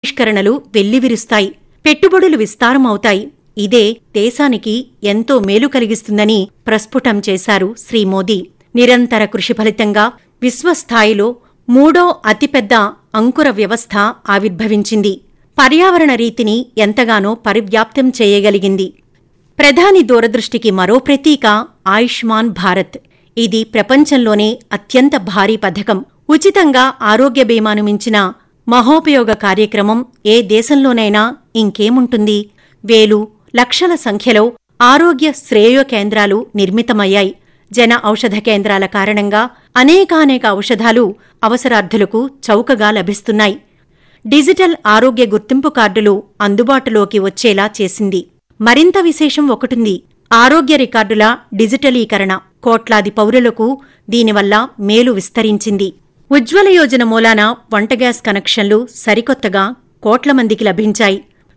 ఆవిష్కరణలు వెల్లివిరుస్తాయి పెట్టుబడులు విస్తారమవుతాయి ఇదే దేశానికి ఎంతో మేలు కలిగిస్తుందని ప్రస్ఫుటం చేశారు శ్రీ మోదీ నిరంతర కృషి ఫలితంగా విశ్వస్థాయిలో మూడో అతిపెద్ద అంకుర వ్యవస్థ ఆవిర్భవించింది పర్యావరణ రీతిని ఎంతగానో పరివ్యాప్తం చేయగలిగింది ప్రధాని దూరదృష్టికి మరో ప్రతీక ఆయుష్మాన్ భారత్ ఇది ప్రపంచంలోనే అత్యంత భారీ పథకం ఉచితంగా ఆరోగ్య బీమాను మించిన మహోపయోగ కార్యక్రమం ఏ దేశంలోనైనా ఇంకేముంటుంది వేలు లక్షల సంఖ్యలో ఆరోగ్య శ్రేయో కేంద్రాలు నిర్మితమయ్యాయి జన ఔషధ కేంద్రాల కారణంగా అనేకానేక ఔషధాలు అవసరార్థులకు చౌకగా లభిస్తున్నాయి డిజిటల్ ఆరోగ్య గుర్తింపు కార్డులు అందుబాటులోకి వచ్చేలా చేసింది మరింత విశేషం ఒకటుంది ఆరోగ్య రికార్డుల డిజిటలీకరణ కోట్లాది పౌరులకు దీనివల్ల మేలు విస్తరించింది ఉజ్వల యోజన మూలాన వంట గ్యాస్ కనెక్షన్లు సరికొత్తగా కోట్ల మందికి లభించాయి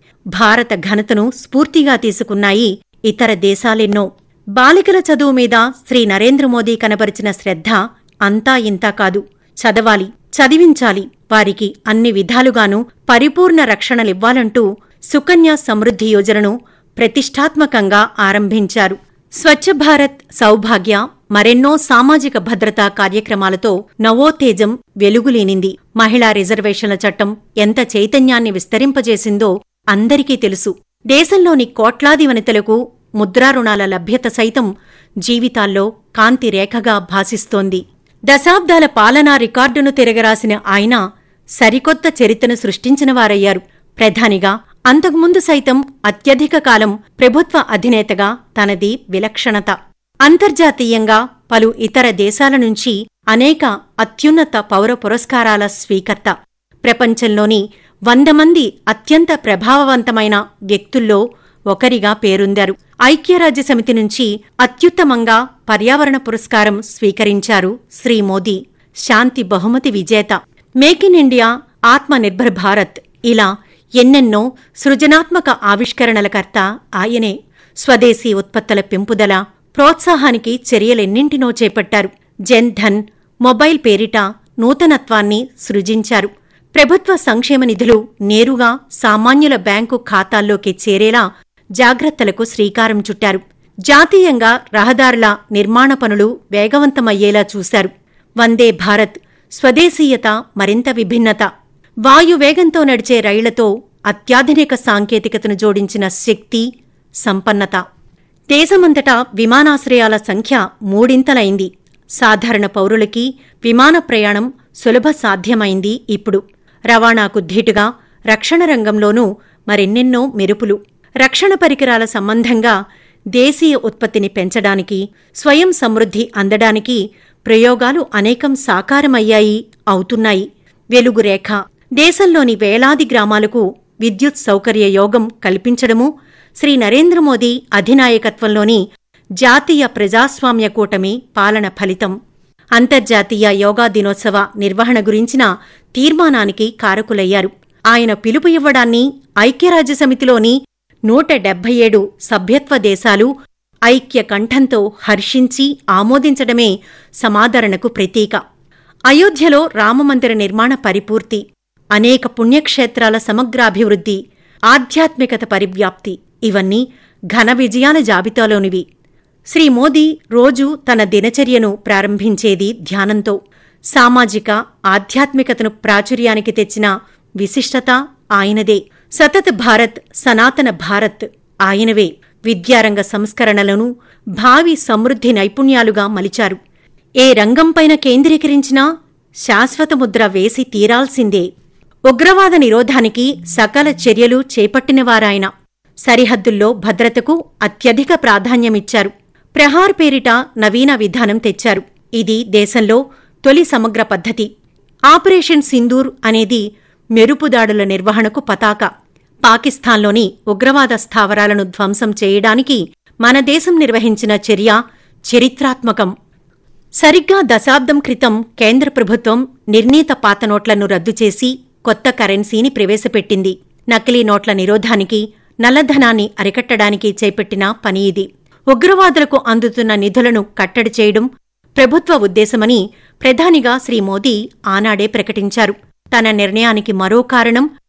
భారత ఘనతను స్ఫూర్తిగా తీసుకున్నాయి ఇతర దేశాలెన్నో బాలికల చదువు మీద శ్రీ నరేంద్ర మోదీ కనబరిచిన శ్రద్ధ అంతా ఇంతా కాదు చదవాలి చదివించాలి వారికి అన్ని విధాలుగానూ పరిపూర్ణ రక్షణలివ్వాలంటూ సుకన్య సమృద్ధి యోజనను ప్రతిష్టాత్మకంగా ఆరంభించారు స్వచ్ఛ భారత్ సౌభాగ్య మరెన్నో సామాజిక భద్రతా కార్యక్రమాలతో నవోత్తేజం వెలుగులేనింది మహిళా రిజర్వేషన్ల చట్టం ఎంత చైతన్యాన్ని విస్తరింపజేసిందో అందరికీ తెలుసు దేశంలోని కోట్లాది వనితలకు ముద్రా రుణాల లభ్యత సైతం జీవితాల్లో కాంతి రేఖగా భాసిస్తోంది దశాబ్దాల పాలనా రికార్డును తిరగరాసిన ఆయన సరికొత్త చరిత్రను సృష్టించినవారయ్యారు ప్రధానిగా అంతకుముందు సైతం అత్యధిక కాలం ప్రభుత్వ అధినేతగా తనది విలక్షణత అంతర్జాతీయంగా పలు ఇతర దేశాల నుంచి అనేక అత్యున్నత పౌర పురస్కారాల స్వీకర్త ప్రపంచంలోని వంద మంది అత్యంత ప్రభావవంతమైన వ్యక్తుల్లో ఒకరిగా పేరొందారు ఐక్యరాజ్య సమితి నుంచి అత్యుత్తమంగా పర్యావరణ పురస్కారం స్వీకరించారు శ్రీ మోదీ శాంతి బహుమతి విజేత make in India Atmanirbhar Bharat ఇలా ఎన్నెన్నో సృజనాత్మక ఆవిష్కరణలకర్త ఆయనే స్వదేశీ ఉత్పత్తుల పెంపుదల ప్రోత్సాహానికి చర్యలెన్నింటినో చేపట్టారు జన్ ధన్ మొబైల్ పేరిట నూతనత్వాన్ని సృజించారు ప్రభుత్వ సంక్షేమ నిధులు నేరుగా సామాన్యుల బ్యాంకు ఖాతాల్లోకి చేరేలా జాగ్రత్తలకు శ్రీకారం చుట్టారు జాతీయంగా రహదారుల నిర్మాణ పనులు వేగవంతమయ్యేలా చూశారు వందే భారత్ స్వదేశీయత మరింత విభిన్నత వాయు వేగంతో నడిచే రైళ్లతో అత్యాధునిక సాంకేతికతను జోడించిన శక్తి సంపన్నత దేశమంతటా విమానాశ్రయాల సంఖ్య మూడింతలైంది సాధారణ పౌరులకి విమాన ప్రయాణం సులభ సాధ్యమైంది ఇప్పుడు రవాణాకు ధీటుగా రక్షణ రంగంలోనూ మరెన్నెన్నో మెరుపులు రక్షణ పరికరాల సంబంధంగా దేశీయ ఉత్పత్తిని పెంచడానికి స్వయం సమృద్ధి అందడానికి ప్రయోగాలు అనేకం సాకారమయ్యాయి అవుతున్నాయి వెలుగురేఖ దేశంలోని వేలాది గ్రామాలకు విద్యుత్ సౌకర్య యోగం కల్పించడము శ్రీ నరేంద్ర మోదీ అధినాయకత్వంలోని జాతీయ ప్రజాస్వామ్య కూటమి పాలన ఫలితం అంతర్జాతీయ యోగా దినోత్సవ నిర్వహణ గురించిన తీర్మానానికి కారకులయ్యారు ఆయన పిలుపు ఇవ్వడాన్ని ఐక్యరాజ్య సమితిలోని నూట డెబ్బై ఏడు సభ్యత్వ దేశాలు ఐక్య కంఠంతో హర్షించి ఆమోదించడమే సమాదరణకు ప్రతీక అయోధ్యలో రామమందిర నిర్మాణ పరిపూర్తి అనేక పుణ్యక్షేత్రాల సమగ్రాభివృద్ధి ఆధ్యాత్మికత పరివ్యాప్తి ఇవన్నీ ఘన విజయాల జాబితాలోనివి శ్రీ మోదీ రోజు తన దినచర్యను ప్రారంభించేది ధ్యానంతో సామాజిక ఆధ్యాత్మికతను ప్రాచుర్యానికి తెచ్చిన విశిష్టత ఆయనదే సతత్ భారత్ సనాతన భారత్ ఆయనవే విద్యారంగ సంస్కరణలను భావి సమృద్ధి నైపుణ్యాలుగా మలిచారు ఏ రంగంపైన కేంద్రీకరించినా శాశ్వత ముద్ర వేసి తీరాల్సిందే ఉగ్రవాద నిరోధానికి సకల చర్యలు చేపట్టినవారాయన సరిహద్దుల్లో భద్రతకు అత్యధిక ప్రాధాన్యమిచ్చారు ప్రహార్ పేరిట నవీన విధానం తెచ్చారు ఇది దేశంలో తొలి సమగ్ర పద్ధతి ఆపరేషన్ సింధూర్ అనేది మెరుపుదాడుల నిర్వహణకు పతాక పాకిస్తాన్లోని ఉగ్రవాద స్థావరాలను ధ్వంసం చేయడానికి మన దేశం నిర్వహించిన చర్య చరిత్రాత్మకం సరిగ్గా దశాబ్దం క్రితం కేంద్ర ప్రభుత్వం నిర్ణీత పాత నోట్లను రద్దు చేసి కొత్త కరెన్సీని ప్రవేశపెట్టింది నకిలీ నోట్ల నిరోధానికి నల్లధనాన్ని అరికట్టడానికి చేపట్టిన పని ఇది ఉగ్రవాదులకు అందుతున్న నిధులను కట్టడి చేయడం ప్రభుత్వ ఉద్దేశమని ప్రధానిగా శ్రీ మోదీ ఆనాడే ప్రకటించారు తన నిర్ణయానికి మరో కారణం